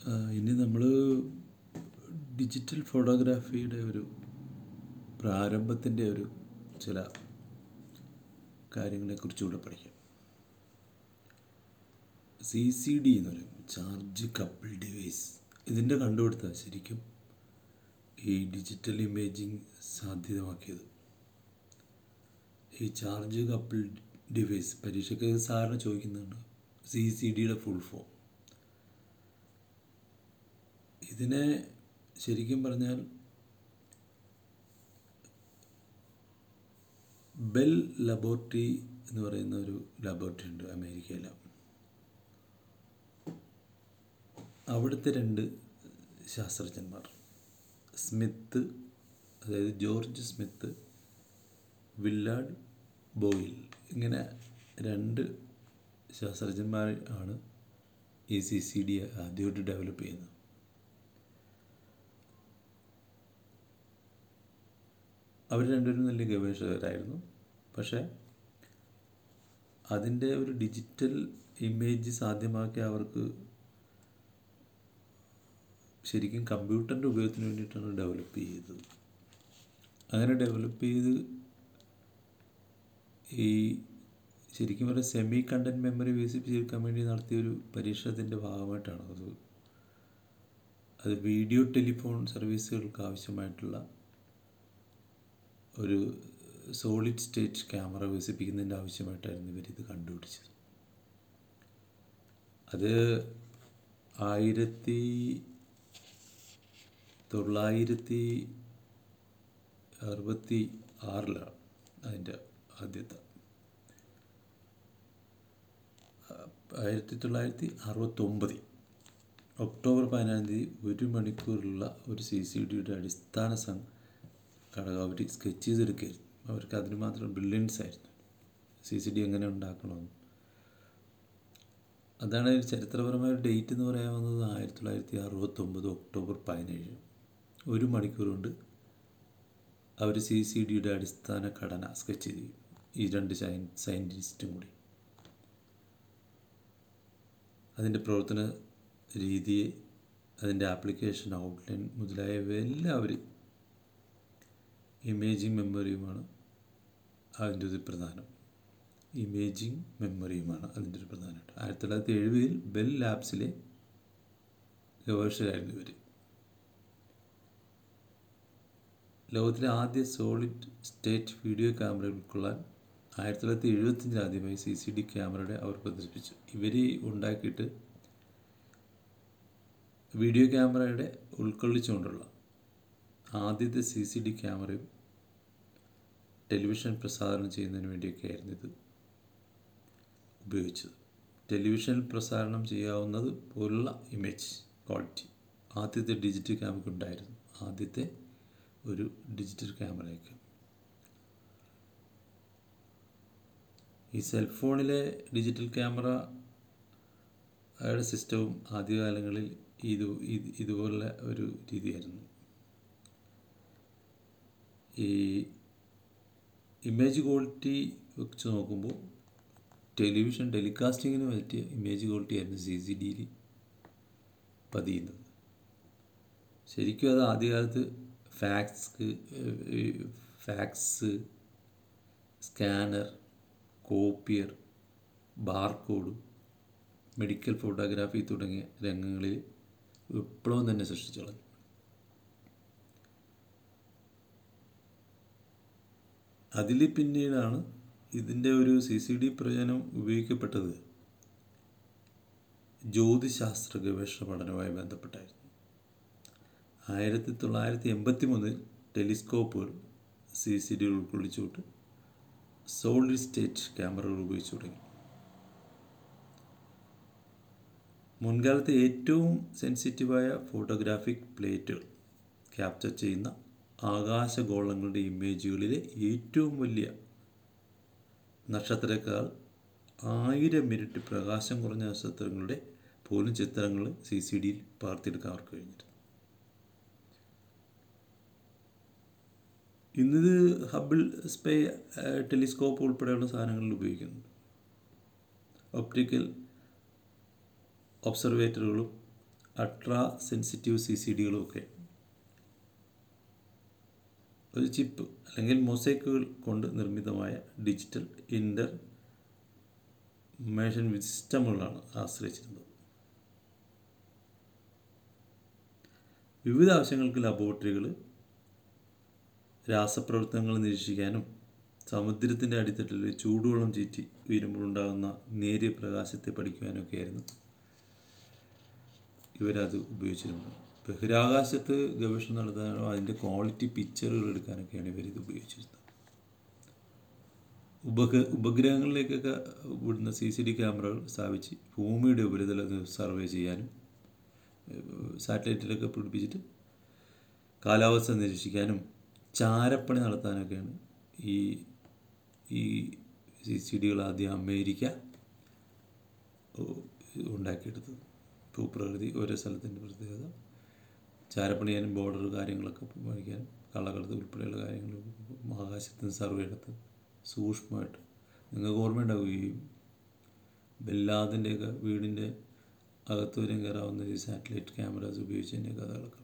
ആ, ഇനി നമ്മൾ ഡിജിറ്റൽ ഫോട്ടോഗ്രാഫിയുടെ ഒരു പ്രാരംഭത്തിൻ്റെ ഒരു ചില കാര്യങ്ങളെക്കുറിച്ചുകൂടെ പഠിക്കാം സി സി ഡി എന്ന് പറയും ചാർജ് കപ്പിൾ ഡിവൈസ് ഇതിൻ്റെ കണ്ടുപിടുത്ത ശരിക്കും ഈ ഡിജിറ്റൽ ഇമേജിങ് സാധ്യതമാക്കിയത് ഈ ചാർജ് കപ്പിൾ ഡിവൈസ് പരീക്ഷയ്ക്ക് സാറിന് ചോദിക്കുന്നുണ്ട് സി സി ഡിയുടെ ഫുൾ ഫോം ഇതിനെ ശരിക്കും പറഞ്ഞാൽ ബെൽ ലബോറട്ടറി എന്ന് പറയുന്ന ഒരു ലബോറട്ടറി ഉണ്ട് അമേരിക്കയിൽ അവിടുത്തെ രണ്ട് ശാസ്ത്രജ്ഞന്മാർ സ്മിത്ത് അതായത് ജോർജ് സ്മിത്ത് വില്ലാഡ് ബോയിൽ ഇങ്ങനെ രണ്ട് ശാസ്ത്രജ്ഞന്മാർ ആണ് ഈ സി സി ഡി ആദ്യമായിട്ട് ഡെവലപ്പ് ചെയ്യുന്നത് അവർ രണ്ടുപേരും നല്ല ഗവേഷകരായിരുന്നു പക്ഷേ അതിൻ്റെ ഒരു ഡിജിറ്റൽ ഇമേജ് സാധ്യമാക്കി അവർക്ക് ശരിക്കും കമ്പ്യൂട്ടറിൻ്റെ ഉപയോഗത്തിന് വേണ്ടിയിട്ടാണ് ഡെവലപ്പ് ചെയ്തത് അങ്ങനെ ഡെവലപ്പ് ചെയ്ത് ഈ ശരിക്കും പറഞ്ഞാൽ സെമി കണ്ടൻറ് മെമ്മറി വികസിപ്പിച്ചെടുക്കാൻ വേണ്ടി നടത്തിയൊരു പരീക്ഷണത്തിൻ്റെ ഭാഗമായിട്ടാണ് അത് അത് വീഡിയോ ടെലിഫോൺ സർവീസുകൾക്ക് ആവശ്യമായിട്ടുള്ള ഒരു സോളിഡ് സ്റ്റേറ്റ് ക്യാമറ വികസിപ്പിക്കുന്നതിൻ്റെ ആവശ്യമായിട്ടായിരുന്നു ഇവരിത് കണ്ടുപിടിച്ചത് അത് ആയിരത്തി തൊള്ളായിരത്തി അറുപത്തി ആറിലാണ് അതിൻ്റെ ആദ്യത്തെ ആയിരത്തി തൊള്ളായിരത്തി അറുപത്തൊമ്പതിൽ ഒക്ടോബർ പതിനാലാം തീയതി ഒരു മണിക്കൂറുള്ള ഒരു സി സി ഡിയുടെ അടിസ്ഥാന സം ഘടകം അവർ സ്കെച്ച് ചെയ്തെടുക്കുകയായിരുന്നു അവർക്ക് അതിന് മാത്രം ബ്രില്യൻസ് ആയിരുന്നു സി സി ഡി എങ്ങനെ ഉണ്ടാക്കണമെന്ന് അതാണ് ഒരു ചരിത്രപരമായ ഒരു ഡേറ്റ് എന്ന് പറയാവുന്നത് ആയിരത്തി തൊള്ളായിരത്തി അറുപത്തൊമ്പത് ഒക്ടോബർ പതിനേഴ് ഒരു മണിക്കൂർ കൊണ്ട് അവർ സി സി ഡിയുടെ അടിസ്ഥാന ഘടന സ്കെച്ച് ചെയ്തു ഈ രണ്ട് സയൻ സയൻറ്റിസ്റ്റും കൂടി അതിൻ്റെ പ്രവർത്തന രീതിയെ അതിൻ്റെ ആപ്ലിക്കേഷൻ ഔട്ട്ലൈൻ മുതലായവയെല്ലാം അവർ ഇമേജിംഗ് മെമ്മറിയുമാണ് അതിൻ്റെ ഒരു പ്രധാനം ഇമേജിംഗ് മെമ്മറിയുമാണ് അതിൻ്റെ ഒരു പ്രധാനമായിട്ട് ആയിരത്തി തൊള്ളായിരത്തി എഴുപതിൽ ബെൽ ലാബ്സിലെ ഗവേഷകരായിരുന്നു ഇവർ ലോകത്തിലെ ആദ്യ സോളിഡ് സ്റ്റേറ്റ് വീഡിയോ ക്യാമറ ഉൾക്കൊള്ളാൻ ആയിരത്തി തൊള്ളായിരത്തി എഴുപത്തഞ്ചിൽ ആദ്യമായി സി സി ഡി ക്യാമറയുടെ അവർ പ്രദർശിപ്പിച്ചു ഇവർ ഉണ്ടാക്കിയിട്ട് വീഡിയോ ക്യാമറയുടെ ഉൾക്കൊള്ളിച്ചുകൊണ്ടുള്ള ആദ്യത്തെ സി സി ഡി ക്യാമറയും ടെലിവിഷൻ പ്രസാരണം ചെയ്യുന്നതിന് വേണ്ടിയൊക്കെയായിരുന്നു ഇത് ഉപയോഗിച്ചത് ടെലിവിഷൻ പ്രസാരണം ചെയ്യാവുന്നത് പോലുള്ള ഇമേജ് ക്വാളിറ്റി ആദ്യത്തെ ഡിജിറ്റൽ ക്യാമറയ്ക്ക് ഉണ്ടായിരുന്നു ആദ്യത്തെ ഒരു ഡിജിറ്റൽ ക്യാമറയൊക്കെ ഈ സെൽഫോണിലെ ഡിജിറ്റൽ ക്യാമറയുടെ സിസ്റ്റവും ആദ്യകാലങ്ങളിൽ ഇത് ഇത് ഇതുപോലെ ഒരു രീതിയായിരുന്നു ഈ ഇമേജ് ക്വാളിറ്റി വെച്ച് നോക്കുമ്പോൾ ടെലിവിഷൻ ടെലികാസ്റ്റിങ്ങിന് പറ്റിയ ഇമേജ് ക്വാളിറ്റി ആയിരുന്നു സി സി ഡിയിൽ പതിയുന്നത് ശരിക്കും അത് ആദ്യകാലത്ത് fax fax scanner copier barcode medical photography തുടങ്ങിയ രംഗങ്ങളിൽ വിപ്ലവം തന്നെ സൃഷ്ടിച്ചു കളഞ്ഞു അതിൽ പിന്നീടാണ് ഇതിൻ്റെ ഒരു സി സി ഡി പ്രയോജനം ഉപയോഗിക്കപ്പെട്ടത് ജ്യോതിശാസ്ത്ര ഗവേഷണ പഠനവുമായി ബന്ധപ്പെട്ടായിരുന്നു ആയിരത്തി തൊള്ളായിരത്തി എൺപത്തി മൂന്നിൽ ടെലിസ്കോപ്പുകൾ സി സി ഡി ഉൾക്കൊള്ളിച്ചുകൊണ്ട് സോളിഡ് സ്റ്റേറ്റ് ക്യാമറകൾ ഉപയോഗിച്ചു തുടങ്ങി മുൻകാലത്തെ ഏറ്റവും സെൻസിറ്റീവായ ഫോട്ടോഗ്രാഫിക് പ്ലേറ്റുകൾ ക്യാപ്ചർ ചെയ്യുന്ന ആകാശഗോളങ്ങളുടെ ഇമേജുകളിലെ ഏറ്റവും വലിയ നക്ഷത്രക്കാൾ ആയിരം മിനിറ്റ് പ്രകാശം കുറഞ്ഞ നക്ഷത്രങ്ങളുടെ പോലും ചിത്രങ്ങൾ സി സി ഡിയിൽ പകർത്തിയെടുക്കാൻ അവർക്ക് കഴിഞ്ഞിരുന്നു ഇന്നിത് ഹബിൾ സ്പേ ടെലിസ്കോപ്പ് ഉൾപ്പെടെയുള്ള സാധനങ്ങളിൽ ഉപയോഗിക്കുന്നുണ്ട് ഒപ്റ്റിക്കൽ ഒബ്സർവേറ്ററുകളും അൾട്രാ സെൻസിറ്റീവ് സി സി ഡികളും ഒക്കെ ഒരു ചിപ്പ് അല്ലെങ്കിൽ മൊസൈക്കുകൾ കൊണ്ട് നിർമ്മിതമായ ഡിജിറ്റൽ ഇൻ്റർ മേഷൻ സിസ്റ്റമുകളാണ് ആശ്രയിച്ചിരുന്നത് വിവിധ ആവശ്യങ്ങൾക്ക് ലബോറട്ടറികൾ രാസപ്രവർത്തനങ്ങൾ നിരീക്ഷിക്കാനും സമുദ്രത്തിൻ്റെ അടിത്തട്ടിൽ ചൂടുവെള്ളം ചീറ്റി ഉയരുമ്പോഴുണ്ടാകുന്ന നേരിയ പ്രകാശത്തെ പഠിക്കുവാനൊക്കെയായിരുന്നു ഇവരത് ഉപയോഗിച്ചിരുന്നത് ബഹിരാകാശത്ത് ഗവേഷണം നടത്താനോ അതിൻ്റെ ക്വാളിറ്റി പിക്ചറുകൾ എടുക്കാനൊക്കെയാണ് ഇവരിത് ഉപയോഗിച്ചിരുന്നത് ഉപഗ ഉപഗ്രഹങ്ങളിലേക്കൊക്കെ വിടുന്ന സി സി ഡി ക്യാമറകൾ സ്ഥാപിച്ച് ഭൂമിയുടെ ഉപരിതലം സർവേ ചെയ്യാനും സാറ്റലൈറ്റിലൊക്കെ പിടിപ്പിച്ചിട്ട് കാലാവസ്ഥ നിരീക്ഷിക്കാനും ചാരപ്പണി നടത്താനൊക്കെയാണ് ഈ ഈ സി സി ഡികൾ ആദ്യം അമേരിക്ക ഉണ്ടാക്കിയെടുത്തത് ഭൂപ്രകൃതി ഓരോ സ്ഥലത്തിൻ്റെ പ്രത്യേകത ചാരപ്പണി ചെയ്യാനും ബോർഡർ കാര്യങ്ങളൊക്കെ പഠിക്കാനും കള്ളക്കടത്ത് ഉൾപ്പെടെയുള്ള കാര്യങ്ങൾ ആകാശത്തിന് സർവേ നടത്ത് സൂക്ഷ്മമായിട്ട് നിങ്ങൾക്ക് ഓർമ്മയുണ്ടാവും ഈ ബെല്ലാദിൻ്റെയൊക്കെ വീടിൻ്റെ അകത്ത് വരെയും കയറാവുന്ന ഈ സാറ്റലൈറ്റ് ക്യാമറാസ് ഉപയോഗിച്ചതിൻ്റെ കഥകളൊക്കെ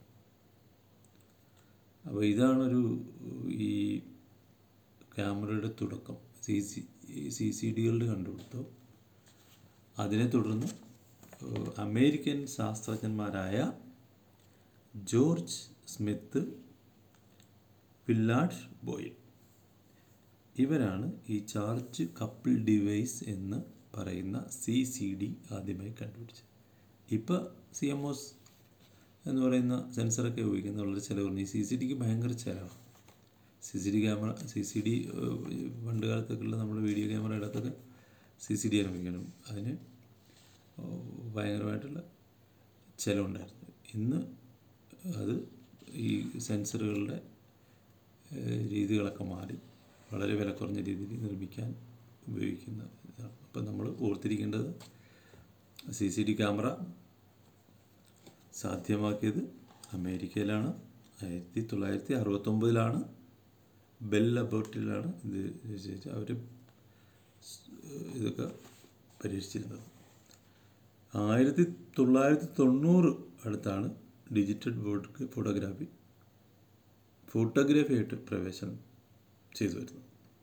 അപ്പോൾ ഇതാണൊരു ഈ ക്യാമറയുടെ തുടക്കം സി സി സി സി ഡികളുടെ കണ്ടുപിടുത്തോ അതിനെ തുടർന്ന് അമേരിക്കൻ ശാസ്ത്രജ്ഞന്മാരായ ജോർജ് സ്മിത്ത് വില്ലാഡ് ബോയിൽ ഇവരാണ് ഈ ചാർജ് കപ്പിൾ ഡിവൈസ് എന്ന് പറയുന്ന സി സി ഡി ആദ്യമായി കണ്ടുപിടിച്ചത് ഇപ്പോൾ സി എം ഒസ് എന്ന് പറയുന്ന സെൻസറൊക്കെ ഉപയോഗിക്കുന്ന വളരെ ചിലവ് ഈ സി സി ഡിക്ക് ഭയങ്കര ചിലവാണ് C C D camera C C D പണ്ട് കാലത്തൊക്കെയുള്ള നമ്മുടെ വീഡിയോ ക്യാമറ ഇടത്തൊക്കെ സി സി ഡി ആണ് ഉപയോഗിക്കണം അതിന് ഭയങ്കരമായിട്ടുള്ള ചിലവുണ്ടായിരുന്നു ഇന്ന് അത് ഈ സെൻസറുകളുടെ രീതികളൊക്കെ മാറി വളരെ വില കുറഞ്ഞ രീതിയിൽ നിർമ്മിക്കാൻ ഉപയോഗിക്കുന്ന ഇതാണ് അപ്പം നമ്മൾ ഓർത്തിരിക്കേണ്ടത് സി സി ഡി ക്യാമറ സാധ്യമാക്കിയത് അമേരിക്കയിലാണ് ആയിരത്തി തൊള്ളായിരത്തി അറുപത്തൊമ്പതിലാണ് ബെൽ ലബോറട്ടറിയിലാണ് ഇത് നിശ്ചയിച്ചത് അവർ ഇതൊക്കെ പരീക്ഷിച്ചിരുന്നത് ആയിരത്തി തൊള്ളായിരത്തി തൊണ്ണൂറ് അടുത്താണ് ഡിജിറ്റൽ ഫോട്ടോ ഫോട്ടോഗ്രാഫി ഫോട്ടോഗ്രാഫി ആയിട്ട് പ്രവേശനം ചെയ്തു വരുന്നത്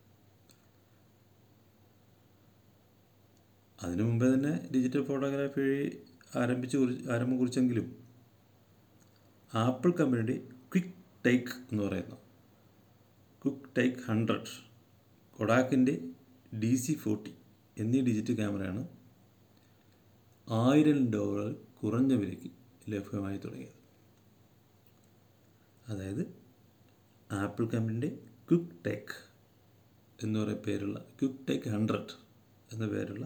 അതിനു മുമ്പേ തന്നെ ഡിജിറ്റൽ ഫോട്ടോഗ്രാഫി ആരംഭിച്ച് കുറി ആരംഭം കുറിച്ചെങ്കിലും ആപ്പിൾ കമ്പനിയുടെ ക്വിക്ക് ടേക്ക് എന്ന് പറയുന്ന ക്വിക്ക് ടേക്ക് ഹൺഡ്രഡ് കൊഡാക്കിൻ്റെ ഡി സി ഫോർട്ടി എന്നീ ഡിജിറ്റൽ ക്യാമറയാണ് ആയിരം ഡോളർ കുറഞ്ഞ വിലയ്ക്ക് ലഭ്യമായി തുടങ്ങിയത് അതായത് ആപ്പിൾ കമ്പനിൻ്റെ ക്വിക്ക് ടേക്ക് എന്ന് പറയുന്ന പേരുള്ള ക്വിക്ക് ടേക്ക് ഹൺഡ്രഡ് എന്ന പേരുള്ള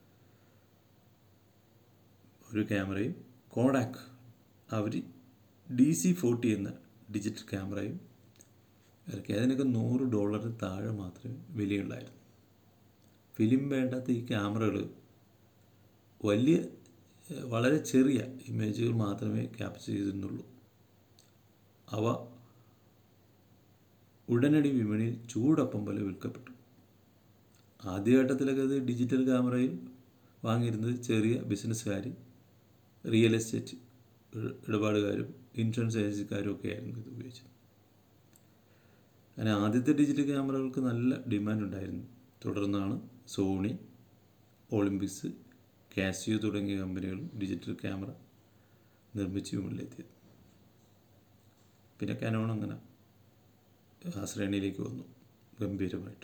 ഒരു ക്യാമറയും കോഡാക്ക് അവർ ഡി സി ഫോർട്ടി എന്ന ഡിജിറ്റൽ ക്യാമറയും ഇറക്കി അതിനൊക്കെ നൂറ് ഡോളറിന് താഴെ മാത്രമേ വിലയുള്ളായിരുന്നു ഫിലിം വേണ്ടാത്ത ഈ ക്യാമറകൾ വലിയ വളരെ ചെറിയ ഇമേജുകൾ മാത്രമേ ക്യാപ്ചർ ചെയ്തിരുന്നുള്ളൂ അവ ഉടനടി വിപണിയിൽ ചൂടൊപ്പം പോലെ വിൽക്കപ്പെട്ടു ആദ്യഘട്ടത്തിലൊക്കെ അത് ഡിജിറ്റൽ ക്യാമറയിൽ വാങ്ങിയിരുന്നത് ചെറിയ ബിസിനസ്സുകാർ റിയൽ എസ്റ്റേറ്റ് ഇടപാടുകാരും ഇൻഷുറൻസ് ഏജൻസിക്കാരും ഒക്കെ ആയിരുന്നു ഇത് ഉപയോഗിച്ചത് അങ്ങനെ ആദ്യത്തെ ഡിജിറ്റൽ ക്യാമറകൾക്ക് നല്ല ഡിമാൻഡ് ഉണ്ടായിരുന്നു തുടർന്നാണ് സോണി ഒളിമ്പിക്സ് കാസിയോ തുടങ്ങിയ കമ്പനികളും ഡിജിറ്റൽ ക്യാമറ നിർമ്മിച്ച് വിപണിയിലെത്തിയത് പിന്നെ കനോൺ അങ്ങനെ ആ ശ്രേണിയിലേക്ക് വന്നു ഗംഭീരമായിട്ട്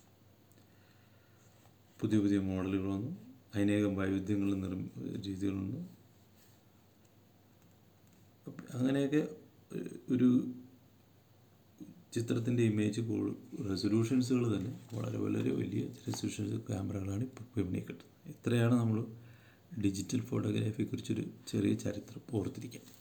പുതിയ പുതിയ മോഡലുകൾ വന്നു അനേകം വൈവിധ്യങ്ങൾ നിർമ്മ രീതികൾ വന്നു അങ്ങനെയൊക്കെ ഒരു ചിത്രത്തിൻ്റെ ഇമേജ് റെസൊല്യൂഷൻസുകൾ തന്നെ വളരെ വളരെ വലിയ റെസൊല്യൂഷൻസ് ക്യാമറകളാണ് ഇപ്പോൾ വിപണിയിൽ കിട്ടുന്നത് ഇത്രയാണ് നമ്മൾ ഡിജിറ്റൽ ഫോട്ടോഗ്രാഫിയെക്കുറിച്ചൊരു ചെറിയ ചരിത്രം ഓർത്തിരിക്കുക